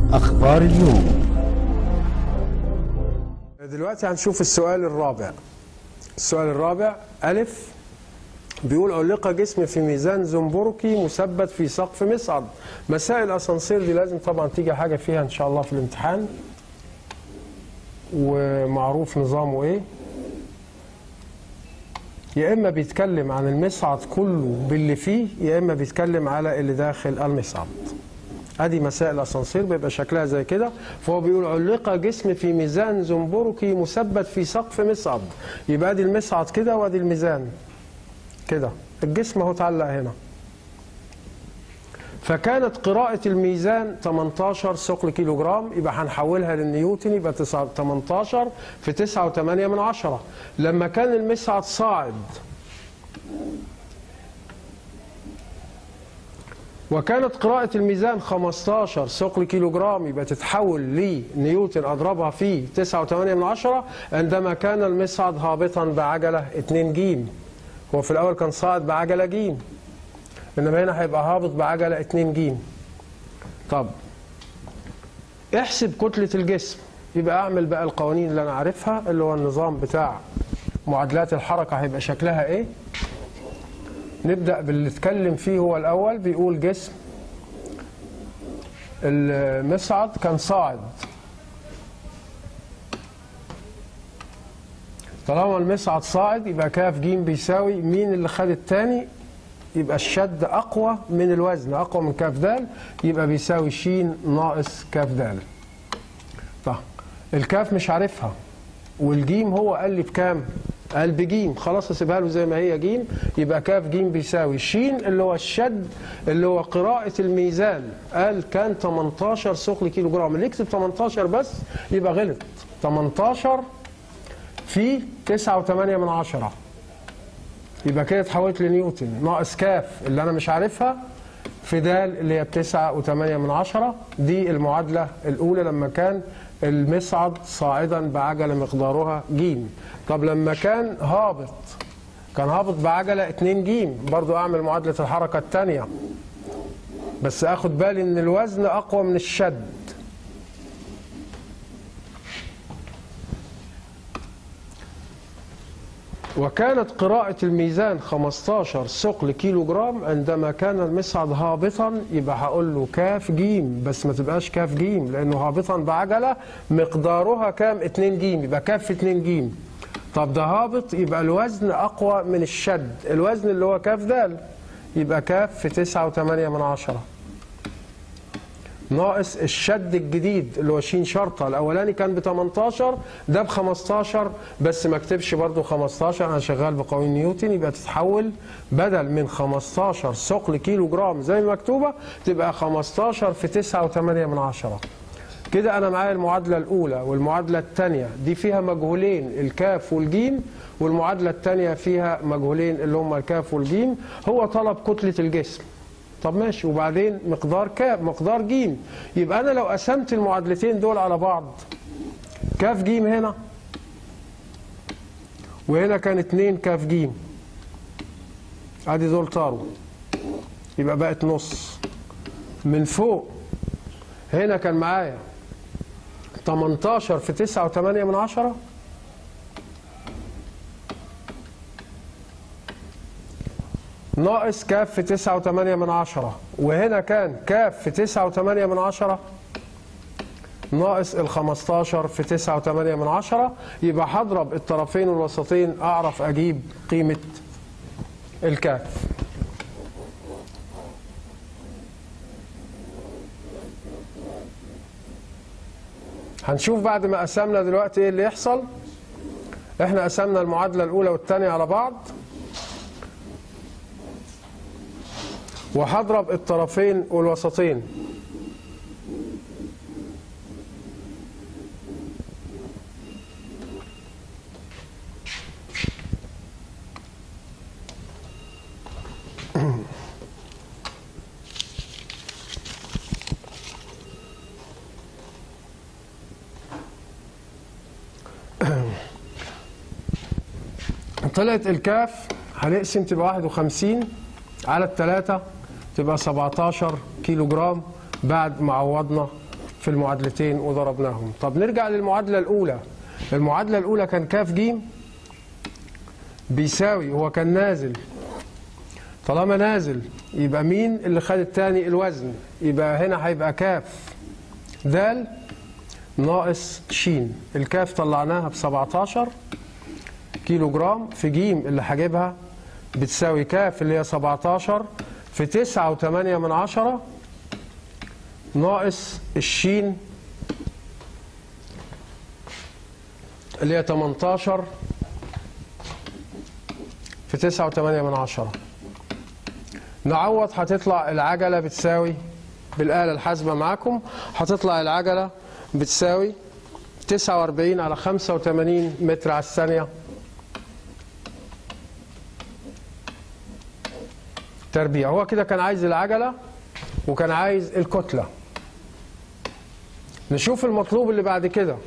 أخبار اليوم دلوقتي هنشوف السؤال الرابع السؤال الرابع ألف بيقول علق جسم في ميزان زنبركي مثبت في سقف مصعد مسائل الأسانسير دي لازم طبعا تيجي حاجة فيها إن شاء الله في الامتحان ومعروف نظامه إيه يا إما بيتكلم عن المصعد كله باللي فيه يا إما بيتكلم على اللي داخل المصعد ادي مسائل الاسانسير بيبقى شكلها زي كده فهو بيقول علق جسم في ميزان زنبركي مثبت في سقف مصعد يبقى ادي المصعد كده وادي الميزان كده الجسم اهو اتعلق هنا فكانت قراءة الميزان 18 ثقل كيلو جرام يبقى هنحولها للنيوتن يبقى 18 في 9.8 من عشرة لما كان المصعد صاعد وكانت قراءة الميزان 15 ثقل كيلو جرام يبقى تتحول لنيوتن أضربها في 9.8 من عشرة عندما كان المصعد هابطا بعجلة 2 جيم هو في الأول كان صاعد بعجلة جيم إنما هنا هيبقى هابط بعجلة 2 جيم طب احسب كتلة الجسم يبقى أعمل بقى القوانين اللي أنا عارفها اللي هو النظام بتاع معادلات الحركة هيبقى شكلها إيه نبدأ باللي اتكلم فيه هو الأول بيقول جسم المصعد كان صاعد طالما المصعد صاعد يبقى كاف جيم بيساوي مين اللي خد التاني يبقى الشد أقوى من الوزن أقوى من كاف دال يبقى بيساوي ش ناقص كاف دال طيب الكاف مش عارفها والجيم هو قال لي بكام قال بجيم خلاص اسيبها له زي ما هي جيم يبقى كاف جيم بيساوي ش اللي هو الشد اللي هو قراءة الميزان قال كان 18 ثقل كيلو جرام اللي يكتب 18 بس يبقى غلط 18 في 9.8 من عشرة يبقى كده اتحولت لنيوتن ناقص كاف اللي انا مش عارفها في دال اللي هي بتسعة وثمانية من عشرة دي المعادلة الأولى لما كان المصعد صاعدا بعجلة مقدارها جيم طب لما كان هابط كان هابط بعجلة 2 جيم برضو أعمل معادلة الحركة الثانية بس أخد بالي إن الوزن أقوى من الشد وكانت قراءة الميزان 15 ثقل كيلو جرام عندما كان المصعد هابطا يبقى هقول له كاف جيم بس ما تبقاش كاف جيم لأنه هابطا بعجلة مقدارها كام 2 جيم يبقى كاف في 2 جيم طب ده هابط يبقى الوزن أقوى من الشد الوزن اللي هو كاف دال يبقى كاف في 9.8 من عشرة ناقص الشد الجديد اللي هو ش شرطه الاولاني كان ب 18 ده ب 15 بس ما اكتبش برضه 15 انا شغال بقوانين نيوتن يبقى تتحول بدل من 15 ثقل كيلو جرام زي ما مكتوبه تبقى 15 في 9.8 من عشرة كده انا معايا المعادله الاولى والمعادله الثانيه دي فيها مجهولين الكاف والجيم والمعادله الثانيه فيها مجهولين اللي هم الكاف والجيم هو طلب كتله الجسم طب ماشي وبعدين مقدار كاف مقدار جيم يبقى انا لو قسمت المعادلتين دول على بعض كاف جيم هنا وهنا كان اتنين كاف جيم ادي دول طاروا يبقى بقت نص من فوق هنا كان معايا 18 في 9.8 من عشرة ناقص كاف في تسعة وثمانية من عشرة وهنا كان كاف في تسعة وثمانية من عشرة ناقص ال 15 في تسعة وثمانية من عشرة يبقى هضرب الطرفين والوسطين أعرف أجيب قيمة الكاف هنشوف بعد ما قسمنا دلوقتي ايه اللي يحصل احنا قسمنا المعادلة الأولى والثانية على بعض وهضرب الطرفين والوسطين طلعت الكاف هنقسم تبقى 51 على الثلاثة تبقى 17 كيلو جرام بعد ما عوضنا في المعادلتين وضربناهم طب نرجع للمعادلة الأولى المعادلة الأولى كان كاف جيم بيساوي هو كان نازل طالما نازل يبقى مين اللي خد التاني الوزن يبقى هنا هيبقى كاف دال ناقص شين الكاف طلعناها ب 17 كيلو جرام في جيم اللي هجيبها بتساوي كاف اللي هي 17 في 9 و8 من عشرة ناقص الشين اللي هي 18 في 9 و8 من عشرة نعوض هتطلع العجلة بتساوي بالآلة الحاسبة معاكم هتطلع العجلة بتساوي 49 على 85 متر على الثانية تربيع هو كده كان عايز العجلة وكان عايز الكتلة نشوف المطلوب اللي بعد كده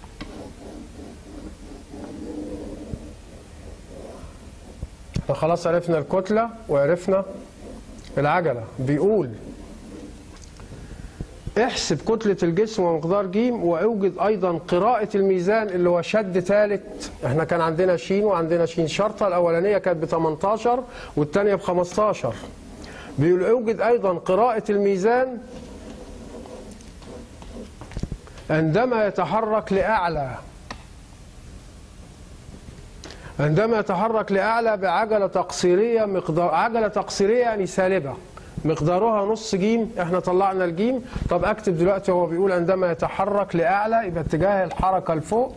احنا خلاص عرفنا الكتلة وعرفنا العجلة بيقول احسب كتلة الجسم ومقدار جيم واوجد ايضا قراءة الميزان اللي هو شد ثالث احنا كان عندنا شين وعندنا شين شرطة الاولانية كانت ب 18 والثانية ب 15 بيقول اوجد ايضا قراءة الميزان عندما يتحرك لأعلى عندما يتحرك لأعلى بعجلة تقصيرية مقدار عجلة تقصيرية يعني سالبة مقدارها نص جيم احنا طلعنا الجيم طب اكتب دلوقتي هو بيقول عندما يتحرك لأعلى يبقى اتجاه الحركة لفوق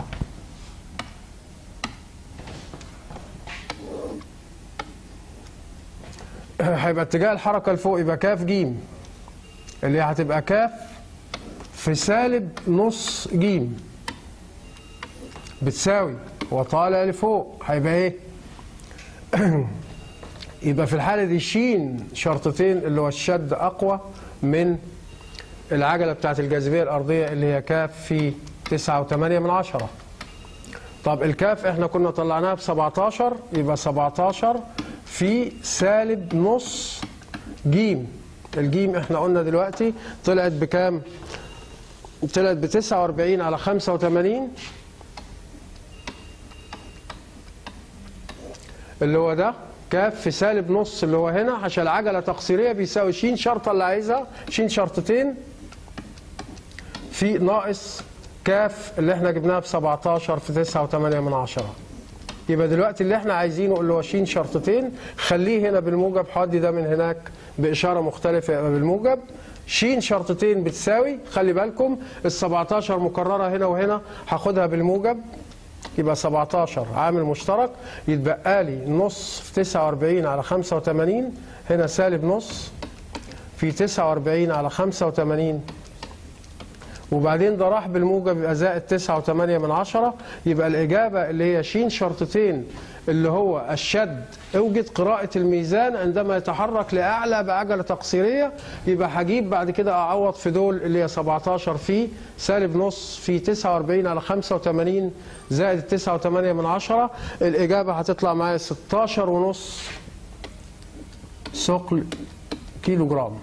هيبقى اتجاه الحركة لفوق يبقى كاف جيم اللي هي هتبقى كاف في سالب نص جيم بتساوي وطالع لفوق هيبقى ايه يبقى في الحالة دي شين شرطتين اللي هو الشد أقوى من العجلة بتاعت الجاذبية الأرضية اللي هي كاف في تسعة وثمانية من عشرة طب الكاف احنا كنا طلعناها ب 17 يبقى 17 في سالب نص جيم الجيم احنا قلنا دلوقتي طلعت بكام؟ طلعت ب 49 على 85 اللي هو ده كاف في سالب نص اللي هو هنا عشان العجلة تقصيرية بيساوي ش شرطة اللي عايزها ش شرطتين في ناقص كاف اللي احنا جبناها ب 17 في 9 و8 من عشرة يبقى دلوقتي اللي احنا عايزينه اللي هو ش شرطتين خليه هنا بالموجب حدي ده من هناك بإشارة مختلفة يبقى بالموجب ش شرطتين بتساوي خلي بالكم ال 17 مكررة هنا وهنا هاخدها بالموجب يبقى 17 عامل مشترك يتبقى لي نص في 49 على 85 هنا سالب نص في 49 على 85 وبعدين ده راح بالموجب يبقى زائد 9 و8 من عشرة يبقى الإجابة اللي هي ش شرطتين اللي هو الشد اوجد قراءة الميزان عندما يتحرك لأعلى بعجلة تقصيرية يبقى هجيب بعد كده أعوض في دول اللي هي 17 في سالب نص في 49 على 85 زائد 9 و8 من عشرة الإجابة هتطلع معايا 16 ونص ثقل كيلو جرام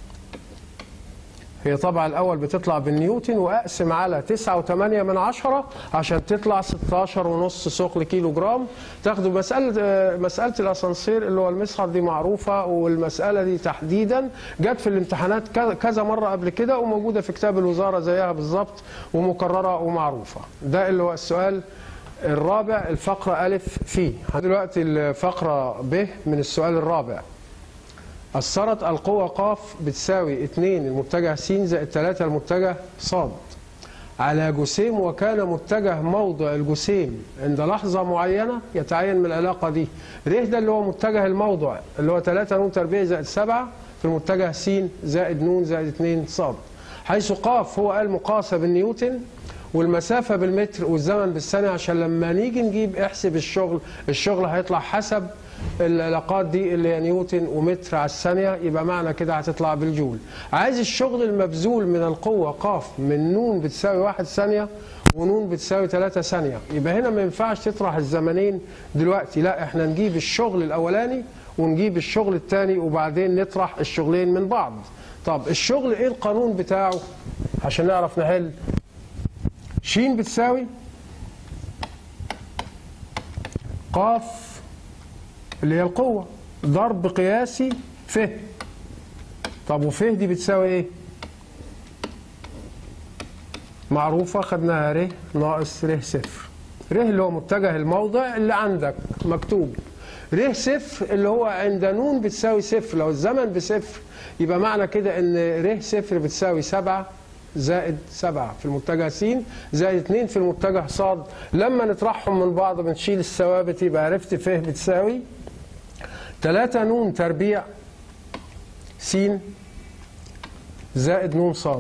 هي طبعا الأول بتطلع بالنيوتن وأقسم على 9.8 من عشرة عشان تطلع 16 ونص ثقل كيلو جرام تاخدوا مسألة مسألة الأسانسير اللي هو المسحر دي معروفة والمسألة دي تحديدا جت في الامتحانات كذا مرة قبل كده وموجودة في كتاب الوزارة زيها بالظبط ومكررة ومعروفة ده اللي هو السؤال الرابع الفقرة ألف فيه دلوقتي الفقرة ب من السؤال الرابع أثرت القوة ق بتساوي 2 المتجه س زائد 3 المتجه ص على جسيم وكان متجه موضع الجسيم عند لحظة معينة يتعين من العلاقة دي ر ده اللي هو متجه الموضع اللي هو 3 ن تربيع زائد 7 في المتجه س زائد ن زائد 2 ص حيث ق هو قال مقاسة بالنيوتن والمسافة بالمتر والزمن بالثانية عشان لما نيجي نجيب احسب الشغل الشغل هيطلع حسب العلاقات دي اللي هي نيوتن ومتر على الثانية يبقى معنى كده هتطلع بالجول عايز الشغل المبذول من القوة ق من ن بتساوي 1 ثانية ونون بتساوي 3 ثانية يبقى هنا ما ينفعش تطرح الزمنين دلوقتي لا احنا نجيب الشغل الأولاني ونجيب الشغل الثاني وبعدين نطرح الشغلين من بعض طب الشغل ايه القانون بتاعه عشان نعرف نحل ش بتساوي قاف اللي هي القوة ضرب قياسي ف طب وف دي بتساوي ايه؟ معروفة خدناها ر ناقص ر صفر ر اللي هو متجه الموضع اللي عندك مكتوب ر صفر اللي هو عند ن بتساوي صفر لو الزمن بصفر يبقى معنى كده ان ر صفر بتساوي سبعة زائد سبعة في المتجه س زائد اتنين في المتجه ص لما نطرحهم من بعض بنشيل الثوابت يبقى عرفت ف بتساوي 3 ن تربيع س زائد ن ص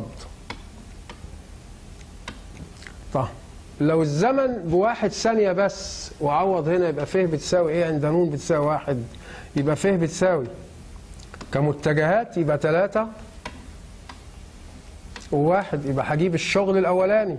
طيب لو الزمن بواحد ثانية بس وعوض هنا يبقى ف بتساوي ايه عند ن بتساوي واحد يبقى ف بتساوي كمتجهات يبقى تلاتة وواحد يبقى هجيب الشغل الأولاني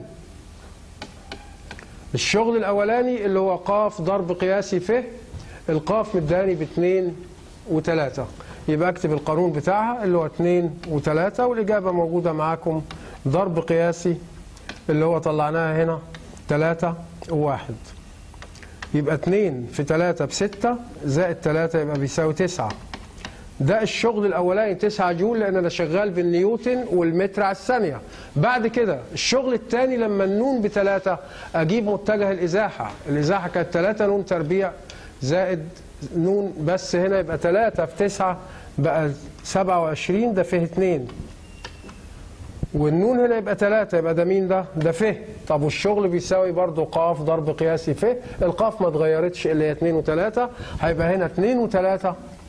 الشغل الأولاني اللي هو قاف ضرب قياسي ف القاف مداني باتنين وتلاتة يبقى اكتب القانون بتاعها اللي هو اتنين وتلاتة والإجابة موجودة معاكم ضرب قياسي اللي هو طلعناها هنا تلاتة وواحد يبقى اتنين في تلاتة بستة زائد تلاتة يبقى بيساوي تسعة ده الشغل الاولاني 9 جول لان انا شغال بالنيوتن والمتر على الثانيه بعد كده الشغل الثاني لما النون بثلاثه اجيب متجه الازاحه الازاحه كانت 3 نون تربيع زائد نون بس هنا يبقى 3 في 9 بقى 27 ده فيه 2 والنون هنا يبقى 3 يبقى ده مين ده؟ ده ف طب والشغل بيساوي برضه قاف ضرب قياسي ف القاف ما اتغيرتش اللي هي 2 و3 هيبقى هنا 2 و3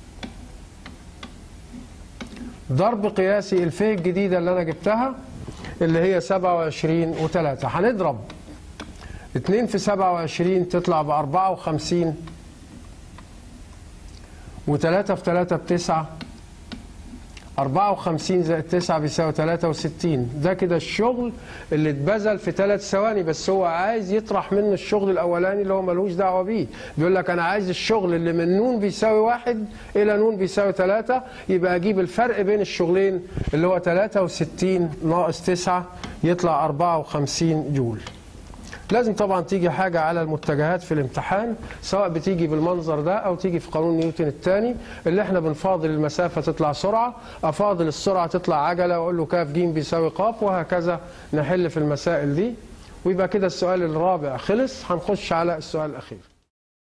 ضرب قياسي الفيه الجديدة اللي أنا جبتها اللي هي 27 و3 هنضرب 2 في 27 تطلع ب 54 و3 في 3 ب 9 54 زائد 9 بيساوي 63 ده كده الشغل اللي اتبذل في ثلاث ثواني بس هو عايز يطرح منه الشغل الاولاني اللي هو ملوش دعوه بيه بيقول لك انا عايز الشغل اللي من نون بيساوي واحد الى نون بيساوي 3 يبقى اجيب الفرق بين الشغلين اللي هو 63 ناقص 9 يطلع 54 جول لازم طبعا تيجي حاجة على المتجهات في الامتحان سواء بتيجي بالمنظر ده أو تيجي في قانون نيوتن الثاني اللي احنا بنفاضل المسافة تطلع سرعة أفاضل السرعة تطلع عجلة وأقول له كاف ج بيساوي قاف وهكذا نحل في المسائل دي ويبقى كده السؤال الرابع خلص هنخش على السؤال الأخير